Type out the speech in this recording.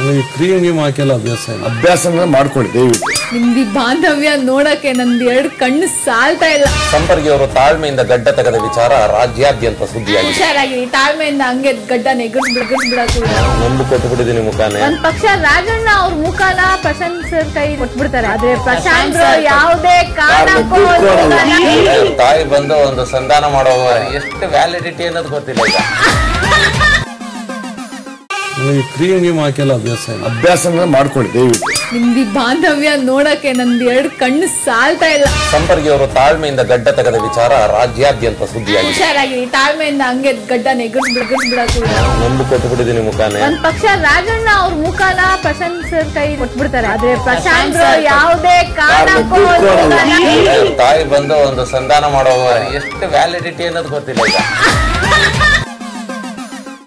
ನನಗೆ ಕ್ರೀಮ್ ಗೀಮ್ ಹಾಕೆಲ್ಲ ಅಭ್ಯಾಸ ಇಲ್ಲ ಅಭ್ಯಾಸನ ಮಾಡ್ಕೊಳ್ಳಿ ದಯವಿಟ್ಟು ನಿಮ್ದಿ ಬಾಂಧವ್ಯ ನೋಡಕ್ಕೆ ನಂದು ಎರಡು ಕಣ್ಣು ಸಾಲ್ತಾ ಇಲ್ಲ ಸಂಪರ್ಗಿ ಅವರು ತಾಳ್ಮೆಯಿಂದ ಗಡ್ಡ ತೆಗೆದ ವಿಚಾರ ರಾಜ್ಯಾದ್ಯಂತ ಸುದ್ದಿಯಾಗಿದೆ ಹುಷಾರಾಗಿರಿ ತಾಳ್ಮೆಯಿಂದ ಹಂಗೆ ಗಡ್ಡ ನೆಗರ್ಸ್ ಬಿಡ್ಗರ್ಸ್ ಬಿಡಕ್ಕೂ ನಂಬು ಕೊಟ್ಟು ಬಿಟ್ಟಿದ್ದೀನಿ ಮುಖಾನೆ ಒಂದ್ ಪಕ್ಷ ರಾಜಣ್ಣ ಅವ್ರ ಮುಖನ ಪ್ರಶಾಂತ್ ಸರ್ ಕೈ ಕೊಟ್ಬಿಡ್ತಾರೆ ಆದ್ರೆ ಪ್ರಶಾಂತ್ ಯಾವುದೇ ಕಾರಣಕ್ಕೂ ಅವ್ರ ಮುಖನ- ತಾಯಿ ಬಂದು ಒಂದು ಸಂಧಾನ ಮಾಡುವ ಎಷ್ಟು ವ್ಯಾಲಿಡಿಟಿ ಅನ್ನೋದು ಗೊತ್ತಿಲ್ಲ ಈಗ ನನಗೆ ಕ್ರೀಮ್ ಗೀಮ್ ಹಾಕೆಲ್ಲ ಅಭ್ಯಾಸ ಇಲ್ಲ ಅಭ್ಯಾಸನ ಮಾಡ್ಕೊಳ್ಳಿ ದಯವಿಟ್ಟು ನಿಮ್ದಿ ಬಾಂಧವ್ಯ ನೋಡಕ್ಕೆ ನಂದು ಎರಡು ಕಣ್ಣು ಸಾಲ್ತಾ ಇಲ್ಲ ಸಂಪರ್ಗಿ ಅವರು ತಾಳ್ಮೆಯಿಂದ ಗಡ್ಡ ತೆಗೆದ ವಿಚಾರ ರಾಜ್ಯಾದ್ಯಂತ ಸುದ್ದಿಯಾಗಿದೆ ಹುಷಾರಾಗಿರಿ ತಾಳ್ಮೆಯಿಂದ ಹಂಗೆ ಗಡ್ಡ ನೆಗರ್ಸ್ ಬಿಡ್ಗರ್ಸ್ ಬಿಡಕ್ಕೂ ನಂಬು ಕೊಟ್ಟು ಬಿಟ್ಟಿದ್ದೀನಿ ಮುಖಾನೆ ಒಂದ್ ಪಕ್ಷ ರಾಜಣ್ಣ ಅವ್ರ ಮುಖನ ಪ್ರಶಾಂತ್ ಸರ್ ಕೈ ಕೊಟ್ಬಿಡ್ತಾರೆ ಆದ್ರೆ ಪ್ರಶಾಂತ್ ಯಾವುದೇ ಕಾರಣಕ್ಕೂ ಅವ್ರ ಮುಖನ- ತಾಯಿ ಬಂದು ಒಂದು ಸಂಧಾನ ಮಾಡುವ ಎಷ್ಟು ವ್ಯಾಲಿಡಿಟಿ ಅನ್ನೋದು ಗೊತ್ತಿಲ್ಲ ಈಗ